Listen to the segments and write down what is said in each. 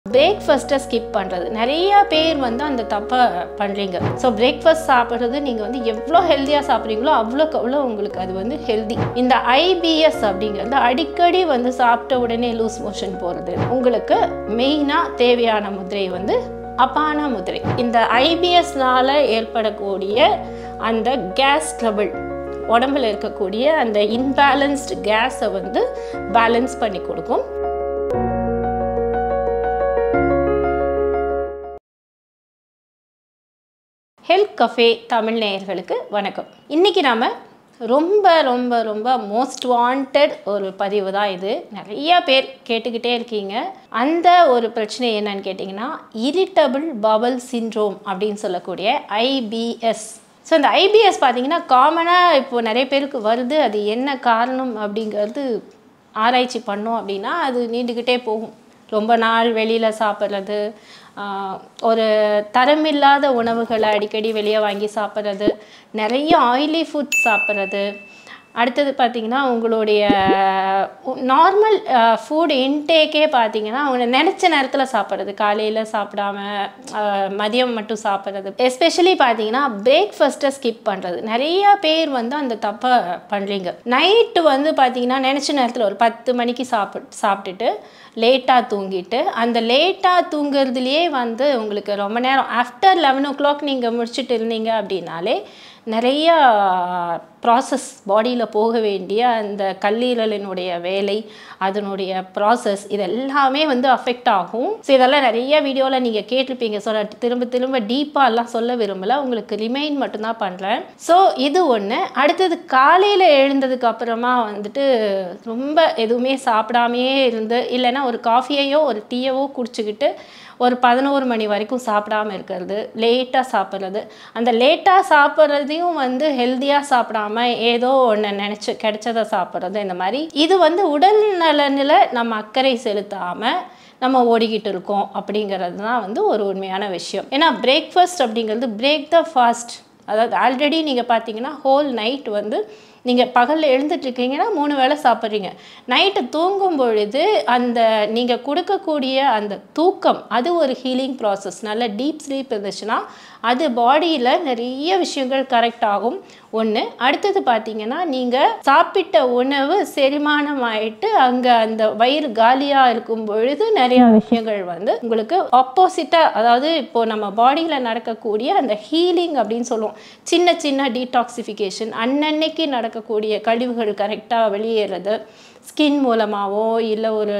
பிரேக்ஃபாஸ்ட்டை skip பண்ணுறது நிறைய பேர் வந்து அந்த தப்பை பண்ணுறீங்க ஸோ பிரேக்ஃபாஸ்ட் சாப்பிட்றது நீங்கள் வந்து எவ்வளோ ஹெல்த்தியாக சாப்பிட்றீங்களோ அவ்வளோக்கு அவ்வளோ உங்களுக்கு அது வந்து ஹெல்தி இந்த ஐபிஎஸ் அப்படிங்கிறது அடிக்கடி வந்து சாப்பிட்ட உடனே லூஸ் மோஷன் போகிறது உங்களுக்கு மெயினாக தேவையான முதிரை வந்து அப்பான முதிரை இந்த ஐபிஎஸ்னால ஏற்படக்கூடிய அந்த கேஸ் ட்ரபிள் உடம்புல இருக்கக்கூடிய அந்த இன்பேலன்ஸ்டு கேஸை வந்து பேலன்ஸ் பண்ணி கொடுக்கும் ஹெல்த் கஃபே தமிழ் நேயர்களுக்கு வணக்கம் இன்றைக்கி நாம் ரொம்ப ரொம்ப ரொம்ப மோஸ்ட் வாண்டட் ஒரு பதிவு தான் இது நிறைய பேர் கேட்டுக்கிட்டே இருக்கீங்க அந்த ஒரு பிரச்சனை என்னன்னு கேட்டிங்கன்னா இரிட்டபிள் பவல் சின்ரோம் அப்படின்னு சொல்லக்கூடிய ஐபிஎஸ் ஸோ இந்த ஐபிஎஸ் பார்த்தீங்கன்னா காமனாக இப்போது நிறைய பேருக்கு வருது அது என்ன காரணம் அப்படிங்கிறது ஆராய்ச்சி பண்ணோம் அப்படின்னா அது நீண்டுக்கிட்டே போகும் ரொம்ப நாள் வெளியில் சாப்பிட்றது ஒரு தரமில்லாத உணவுகளை அடிக்கடி வெளியே வாங்கி சாப்பிட்றது நிறைய ஆயிலி ஃபுட் சாப்பிட்றது அடுத்தது பார்த்திங்கன்னா உங்களுடைய நார்மல் ஃபுட் இன்டேக்கே பார்த்தீங்கன்னா அவங்க நினச்ச நேரத்தில் சாப்பிட்றது காலையில் சாப்பிடாம மதியம் மட்டும் சாப்பிட்றது எஸ்பெஷலி பார்த்தீங்கன்னா பிரேக்ஃபாஸ்ட்டை ஸ்கிப் பண்ணுறது நிறைய பேர் வந்து அந்த தப்பை பண்ணுறீங்க நைட்டு வந்து பார்த்தீங்கன்னா நினச்ச நேரத்தில் ஒரு பத்து மணிக்கு சாப்பிட் சாப்பிட்டுட்டு லேட்டாக தூங்கிட்டு அந்த லேட்டாக தூங்குறதுலேயே வந்து உங்களுக்கு ரொம்ப நேரம் ஆஃப்டர் லெவன் ஓ கிளாக் நீங்கள் முடிச்சுட்டு இருந்தீங்க அப்படின்னாலே நிறையா ப்ராசஸ் பாடியில் போக வேண்டிய அந்த கல்லீரலினுடைய வேலை அதனுடைய ப்ராசஸ் இது எல்லாமே வந்து அஃபெக்ட் ஆகும் ஸோ இதெல்லாம் நிறைய வீடியோவில் நீங்கள் கேட்டிருப்பீங்க ஸோ நான் திரும்ப திரும்ப டீப்பாலாம் சொல்ல விரும்பல உங்களுக்கு ரிமைன் மட்டும்தான் பண்ணுறேன் ஸோ இது ஒன்று அடுத்தது காலையில் எழுந்ததுக்கு அப்புறமா வந்துட்டு ரொம்ப எதுவுமே சாப்பிடாமையே இருந்து இல்லைன்னா ஒரு காஃபியையோ ஒரு டீயவோ குடிச்சிக்கிட்டு ஒரு பதினோரு மணி வரைக்கும் சாப்பிடாம இருக்கிறது லேட்டாக சாப்பிட்றது அந்த லேட்டாக சாப்பிட்றதையும் வந்து ஹெல்த்தியாக சாப்பிடாம ஏதோ ஒன்று நினச்சி கிடைச்சதை சாப்பிட்றது இந்த மாதிரி இது வந்து உடல் நலனில் நம்ம அக்கறை செலுத்தாமல் நம்ம ஓடிக்கிட்டு இருக்கோம் அப்படிங்கிறது தான் வந்து ஒரு உண்மையான விஷயம் ஏன்னா பிரேக்ஃபாஸ்ட் அப்படிங்கிறது பிரேக் த ஃபாஸ்ட் அதாவது ஆல்ரெடி நீங்கள் பார்த்தீங்கன்னா ஹோல் நைட் வந்து நீங்கள் பகலில் எழுந்துட்டுருக்கீங்கன்னா மூணு வேளை சாப்பிட்றீங்க நைட்டு தூங்கும் பொழுது அந்த நீங்கள் கொடுக்கக்கூடிய அந்த தூக்கம் அது ஒரு ஹீலிங் ப்ராசஸ் நல்ல டீப் ஸ்லீப் இருந்துச்சுன்னா அது பாடியில் நிறைய விஷயங்கள் கரெக்ட் ஆகும் ஒன்று அடுத்தது பார்த்தீங்கன்னா நீங்கள் சாப்பிட்ட உணவு செரிமானம் ஆயிட்டு அங்கே அந்த வயிறு காலியாக இருக்கும் பொழுது நிறையா விஷயங்கள் வந்து உங்களுக்கு ஆப்போசிட்டாக அதாவது இப்போது நம்ம பாடியில் நடக்கக்கூடிய அந்த ஹீலிங் அப்படின்னு சொல்லுவோம் சின்ன சின்ன டீடாக்சிஃபிகேஷன் அன்னன்னைக்கு நடக்கக்கூடிய கழிவுகள் கரெக்டாக வெளியேறது ஸ்கின் மூலமாகவோ இல்லை ஒரு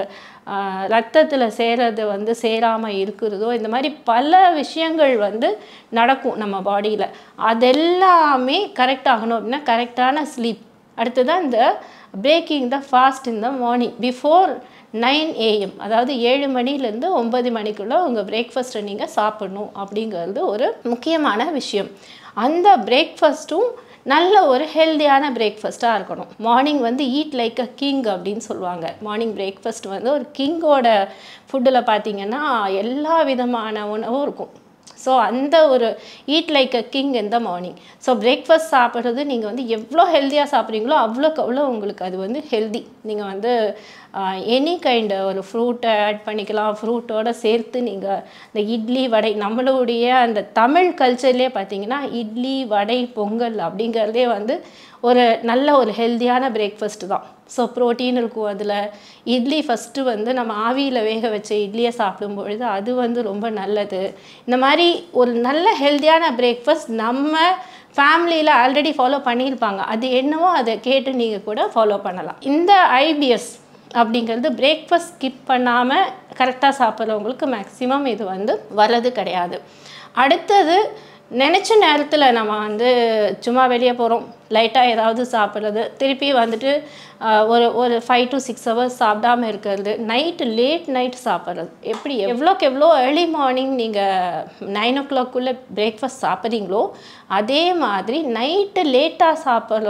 ரத்தத்தில் சேரது வந்து சேராமல் இருக்கிறதோ இந்த மாதிரி பல விஷயங்கள் வந்து நடக்கும் நம்ம பாடியில் அதெல்லாமே கரெக்ட் ஆகணும் அப்படின்னா கரெக்டான ஸ்லீப் அடுத்ததான் இந்த breaking the fast in the morning before nine AM அதாவது ஏழு மணிலேருந்து ஒன்பது மணிக்குள்ளே உங்கள் பிரேக்ஃபாஸ்ட்டை நீங்கள் சாப்பிடணும் அப்படிங்கிறது ஒரு முக்கியமான விஷயம் அந்த பிரேக்ஃபாஸ்ட்டும் நல்ல ஒரு ஹெல்த்தியான பிரேக்ஃபாஸ்ட்டாக இருக்கணும் மார்னிங் வந்து ஈட் லைக் அ கிங் அப்படின்னு சொல்லுவாங்க மார்னிங் பிரேக்ஃபாஸ்ட் வந்து ஒரு கிங்கோட ஃபுட்டில் பார்த்தீங்கன்னா எல்லா விதமான உணவும் இருக்கும் ஸோ அந்த ஒரு eat like a king in the morning so breakfast சாப்பிட்றது நீங்கள் வந்து எவ்வளோ ஹெல்த்தியாக சாப்பிட்றீங்களோ அவ்வளோக்கு அவ்வளோ உங்களுக்கு அது வந்து ஹெல்தி நீங்கள் வந்து எனி கைண்ட் ஒரு ஃப்ரூட்டை ஆட் பண்ணிக்கலாம் ஃப்ரூட்டோட சேர்த்து நீங்கள் இந்த இட்லி வடை நம்மளுடைய அந்த தமிழ் கல்ச்சர்லேயே பார்த்தீங்கன்னா இட்லி வடை பொங்கல் அப்படிங்கிறதே வந்து ஒரு நல்ல ஒரு ஹெல்த்தியான பிரேக்ஃபாஸ்ட்டு தான் ஸோ ப்ரோட்டீன் இருக்கும் அதில் இட்லி ஃபஸ்ட்டு வந்து நம்ம ஆவியில் வேக வச்ச இட்லியை சாப்பிடும் பொழுது அது வந்து ரொம்ப நல்லது இந்த மாதிரி ஒரு நல்ல ஹெல்த்தியான பிரேக்ஃபாஸ்ட் நம்ம ஃபேமிலியில் ஆல்ரெடி ஃபாலோ பண்ணியிருப்பாங்க அது என்னவோ அதை கேட்டு நீங்கள் கூட ஃபாலோ பண்ணலாம் இந்த ஐபிஎஸ் அப்படிங்கிறது பிரேக்ஃபாஸ்ட் ஸ்கிப் பண்ணாமல் கரெக்டாக சாப்பிட்றவங்களுக்கு மேக்ஸிமம் இது வந்து வர்றது கிடையாது அடுத்தது நினச்ச நேரத்தில் நம்ம வந்து சும்மா வெளியே போகிறோம் லைட்டாக ஏதாவது சாப்பிட்றது திருப்பி வந்துட்டு ஒரு ஒரு ஃபைவ் டு சிக்ஸ் ஹவர்ஸ் சாப்பிடாமல் இருக்கிறது நைட்டு லேட் நைட் சாப்பிட்றது எப்படி எவ்வளோக்கு எவ்வளோ ஏர்லி மார்னிங் நீங்கள் நைன் ஓ கிளாக்குள்ளே பிரேக்ஃபாஸ்ட் சாப்பிட்றீங்களோ அதே மாதிரி நைட்டு லேட்டாக சாப்பிட்றதும்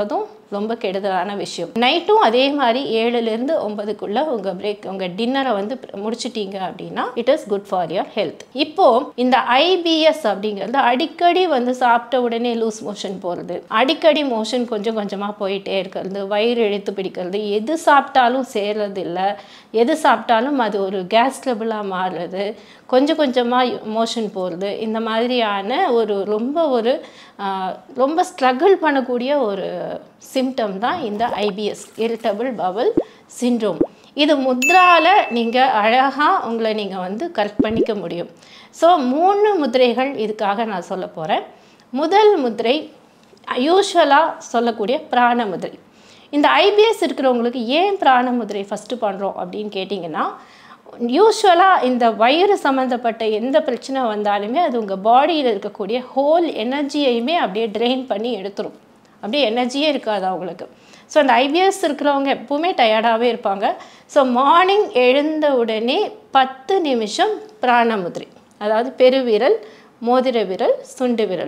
ரொம்ப கெடுதலான விஷயம் நைட்டும் அதே மாதிரி ஏழுலேருந்து ஒன்பதுக்குள்ளே உங்கள் பிரேக் உங்கள் டின்னரை வந்து முடிச்சிட்டீங்க அப்படின்னா it is good for your health இப்போ இந்த ஐபிஎஸ் அப்படிங்கிறது அடிக்கடி வந்து சாப்பிட்ட உடனே லூஸ் மோஷன் போகிறது அடிக்கடி மோஷன் கொஞ்சம் கொஞ்சமாக போயிட்டே இருக்கிறது வயிறு இழுத்து பிடிக்கிறது எது சாப்பிட்டாலும் சேர்றது இல்லை எது சாப்பிட்டாலும் அது ஒரு கேஸ் ட்ரபிளாக மாறுறது கொஞ்சம் கொஞ்சமாக மோஷன் போகிறது இந்த மாதிரியான ஒரு ரொம்ப ஒரு ஆஹ், ரொம்ப ஸ்ட்ரகிள் பண்ணக்கூடிய ஒரு சிம்டம் தான் இந்த ஐபிஎஸ் இரிட்டபிள் பவல் சிண்ட்ரோம் இது முத்ரால நீங்கள் அழகாக உங்களை நீங்கள் வந்து கரெக்ட் பண்ணிக்க முடியும் ஸோ மூணு முதிரைகள் இதுக்காக நான் சொல்ல போகிறேன் முதல் முதிரை யூஸ்வலாக சொல்லக்கூடிய பிராண முதிரை இந்த ஐபிஎஸ் இருக்கிறவங்களுக்கு ஏன் பிராண முதிரை ஃபஸ்ட்டு பண்ணுறோம் அப்படின்னு கேட்டிங்கன்னா யூஸ்வலாக இந்த வயிறு சம்மந்தப்பட்ட எந்த பிரச்சனை வந்தாலுமே அது உங்கள் பாடியில் இருக்கக்கூடிய ஹோல் எனர்ஜியையுமே அப்படியே ட்ரெயின் பண்ணி எடுத்துரும் அப்படியே எனர்ஜியே இருக்காது அவங்களுக்கு ஸோ அந்த ஐபிஎஸ் இருக்கிறவங்க எப்பவுமே டயர்டாகவே இருப்பாங்க ஸோ மார்னிங் எழுந்த உடனே பத்து நிமிஷம் பிராணமுதிரை அதாவது பெருவிரல் மோதிர விரல் சுண்டு விரல்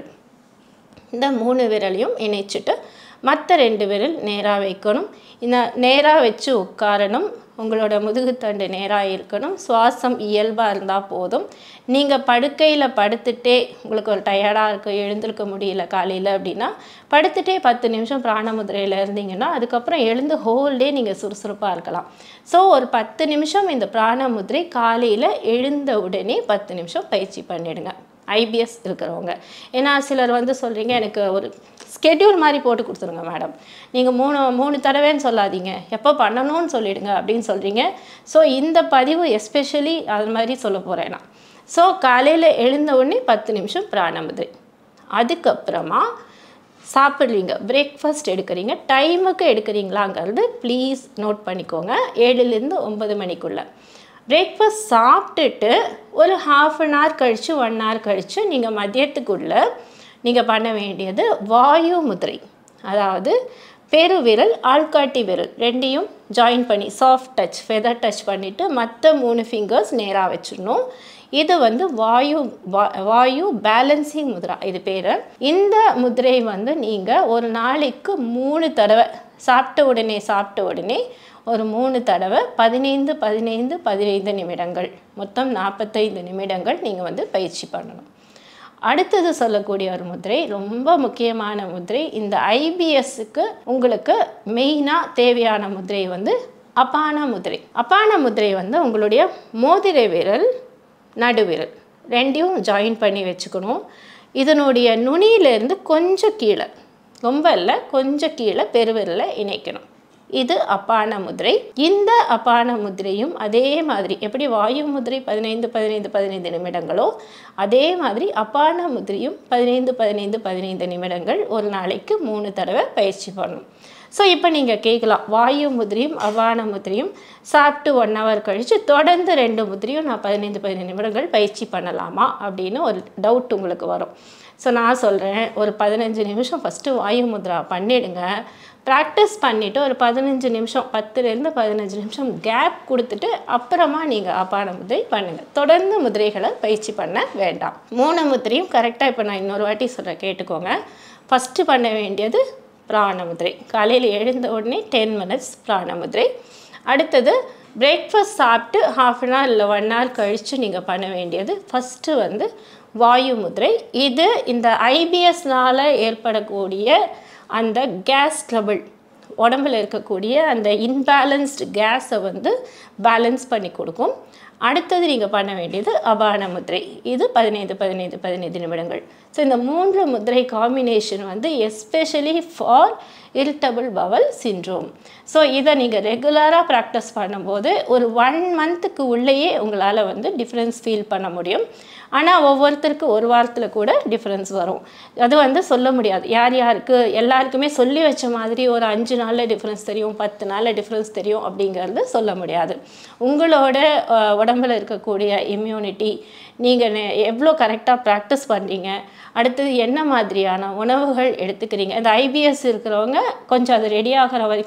இந்த மூணு விரலையும் இணைச்சிட்டு மற்ற ரெண்டு விரல் நேராக வைக்கணும் இந்த நேராக வச்சு உட்காரணும் உங்களோட முதுகுத்தண்டு நேராக இருக்கணும் சுவாசம் இயல்பாக இருந்தால் போதும் நீங்கள் படுக்கையில் படுத்துட்டே உங்களுக்கு ஒரு டயர்டாக இருக்கு எழுந்திருக்க முடியல காலையில் அப்படின்னா படுத்துட்டே பத்து நிமிஷம் பிராணமுதிரையில் இருந்தீங்கன்னா அதுக்கப்புறம் எழுந்து ஹோல் டே நீங்கள் சுறுசுறுப்பாக இருக்கலாம் ஸோ ஒரு பத்து நிமிஷம் இந்த பிராணமுதிரை காலையில் எழுந்த உடனே பத்து நிமிஷம் பயிற்சி பண்ணிடுங்க ஐபிஎஸ் இருக்கிறவங்க ஏன்னா சிலர் வந்து சொல்கிறீங்க எனக்கு ஒரு ஸ்கெட்யூல் மாதிரி போட்டு கொடுத்துருங்க மேடம் நீங்கள் மூணு மூணு தடவைன்னு சொல்லாதீங்க எப்போ பண்ணணும்னு சொல்லிடுங்க அப்படின்னு சொல்கிறீங்க ஸோ இந்த பதிவு எஸ்பெஷலி அது மாதிரி சொல்ல போகிறேன் நான் ஸோ காலையில் எழுந்த உடனே பத்து நிமிஷம் பிராணமுதிரை அதுக்கப்புறமா சாப்பிட்றீங்க பிரேக்ஃபாஸ்ட் எடுக்கிறீங்க டைமுக்கு எடுக்கிறீங்களாங்கிறது ப்ளீஸ் நோட் பண்ணிக்கோங்க ஏழுலேருந்து ஒன்பது மணிக்குள்ளே பிரேக்ஃபாஸ்ட் சாப்பிட்டுட்டு ஒரு ஹாஃப் அன் ஹவர் கழித்து ஒன் ஹவர் கழித்து நீங்கள் மதியத்துக்குள்ளே நீங்கள் பண்ண வேண்டியது வாயு முதிரை அதாவது பெருவிரல் ஆள்காட்டி விரல் ரெண்டையும் ஜாயின் பண்ணி சாஃப்ட் டச் ஃபெதர் டச் பண்ணிவிட்டு மற்ற மூணு ஃபிங்கர்ஸ் நேராக வச்சிடணும் இது வந்து வாயு வா- வாயு பேலன்சிங் முத்ரா இது பேர் இந்த முதிரை வந்து நீங்கள் ஒரு நாளைக்கு மூணு தடவை சாப்பிட்ட உடனே சாப்பிட்ட உடனே ஒரு மூணு தடவை பதினைந்து பதினைந்து பதினைந்து நிமிடங்கள் மொத்தம் நாற்பத்தைந்து நிமிடங்கள் நீங்கள் வந்து பயிற்சி பண்ணணும் அடுத்தது சொல்லக்கூடிய ஒரு முதிரை ரொம்ப முக்கியமான முதிரை இந்த ஐபிஎஸ்க்கு உங்களுக்கு மெயினாக தேவையான முதிரை வந்து அபான முதிரை அபான முதிரை வந்து உங்களுடைய மோதிரை விரல் நடுவிரல் ரெண்டையும் ஜாயின் பண்ணி வச்சுக்கணும் இதனுடைய நுனியிலேருந்து கொஞ்சம் கீழே ரொம்ப இல்லை கொஞ்சம் கீழே பெருவிரலை இணைக்கணும் இது அப்பான முதிரை இந்த அப்பான முதிரையும் அதே மாதிரி எப்படி வாயு முதிரை பதினைந்து பதினைந்து பதினைந்து நிமிடங்களோ அதே மாதிரி அப்பான முதிரையும் பதினைந்து பதினைந்து பதினைந்து நிமிடங்கள் ஒரு நாளைக்கு மூணு தடவை பயிற்சி பண்ணணும் ஸோ இப்போ நீங்கள் கேட்கலாம் வாயு முதிரையும் அவான முதிரையும் சாப்பிட்டு ஒன் ஹவர் கழித்து தொடர்ந்து ரெண்டு முதிரையும் நான் பதினைந்து பதினைந்து நிமிடங்கள் பயிற்சி பண்ணலாமா அப்படின்னு ஒரு டவுட் உங்களுக்கு வரும் ஸோ நான் சொல்கிறேன் ஒரு பதினஞ்சு நிமிஷம் ஃபஸ்ட்டு வாயு முத்ரா பண்ணிடுங்க ப்ராக்டிஸ் பண்ணிவிட்டு ஒரு பதினஞ்சு நிமிஷம் பத்துலேருந்து பதினஞ்சு நிமிஷம் கேப் கொடுத்துட்டு அப்புறமா நீங்கள் அபான முதிரை பண்ணுங்கள் தொடர்ந்து முதிரைகளை பயிற்சி பண்ண வேண்டாம் மூணு முதிரையும் கரெக்டாக இப்போ நான் இன்னொரு வாட்டி சொல்கிறேன் கேட்டுக்கோங்க ஃபஸ்ட்டு பண்ண வேண்டியது பிராணமுதிரை காலையில் எழுந்த உடனே டென் மினிட்ஸ் பிராணமுதிரை அடுத்தது பிரேக்ஃபாஸ்ட் சாப்பிட்டு ஹாஃப் அன் ஹவர் இல்லை ஒன் ஹவர் கழித்து நீங்கள் பண்ண வேண்டியது ஃபஸ்ட்டு வந்து வாயு முதிரை இது இந்த ஐபிஎஸ்னால் ஏற்படக்கூடிய அந்த கேஸ் ட்ரபிள் உடம்புல இருக்கக்கூடிய அந்த இன்பேலன்ஸ்டு கேஸை வந்து பேலன்ஸ் பண்ணி கொடுக்கும் அடுத்தது நீங்கள் பண்ண வேண்டியது அபான முத்திரை இது பதினைந்து பதினைந்து பதினைந்து நிமிடங்கள் ஸோ இந்த மூன்று முத்திரை காம்பினேஷன் வந்து especially for irritable bowel syndrome so இதை நீங்கள் ரெகுலராக ப்ராக்டிஸ் பண்ணும்போது ஒரு ஒன் மந்த்துக்கு உள்ளேயே உங்களால் வந்து டிஃப்ரென்ஸ் ஃபீல் பண்ண முடியும் ஆனால் ஒவ்வொருத்தருக்கு ஒரு வாரத்தில் கூட டிஃப்ரென்ஸ் வரும் அது வந்து சொல்ல முடியாது யார் யாருக்கு எல்லாருக்குமே சொல்லி வச்ச மாதிரி ஒரு அஞ்சு நாளில் டிஃப்ரென்ஸ் தெரியும் பத்து நாளில் டிஃப்ரென்ஸ் தெரியும் அப்படிங்கிறது சொல்ல முடியாது உங்களோட அஹ், உடம்புல இருக்கக்கூடிய இம்யூனிட்டி நீங்கள் எவ்வளோ கரெக்டாக ப்ராக்டிஸ் பண்ணுறீங்க அடுத்தது என்ன மாதிரியான உணவுகள் எடுத்துக்கிறீங்க இந்த ஐபிஎஸ் இருக்கிறவங்க கொஞ்சம் அது ரெடி ஆகிற வரைக்கும் கிழங்கு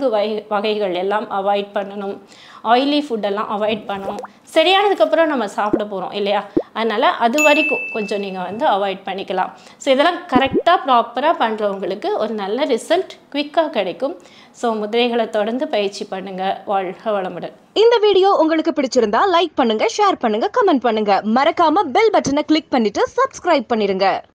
கிழங்கு வகை வகைகள் எல்லாம் அவாய்ட் பண்ணணும் ஆயிலி ஃபுட்டெல்லாம் அவாய்ட் பண்ணணும் சரியானதுக்கப்புறம் நம்ம சாப்பிட போகிறோம் இல்லையா அதனால் அது வரைக்கும் கொஞ்சம் நீங்கள் வந்து அவாய்ட் பண்ணிக்கலாம் ஸோ இதெல்லாம் கரெக்டாக ப்ராப்பராக பண்ணுறவங்களுக்கு ஒரு நல்ல ரிசல்ட் குவிக்காக கிடைக்கும் ஸோ முதிரைகளை தொடர்ந்து பயிற்சி பண்ணுங்கள் வாழ்க வளமுடன் இந்த வீடியோ உங்களுக்கு பிடிச்சிருந்தா லைக் பண்ணுங்க ஷேர் பண்ணுங்க கமெண்ட் பண்ணுங்க மறக்காம பெல் பட்டனை கிளிக் பண்ணிட்டு சப்ஸ்கிரைப் பண்ணிருங்க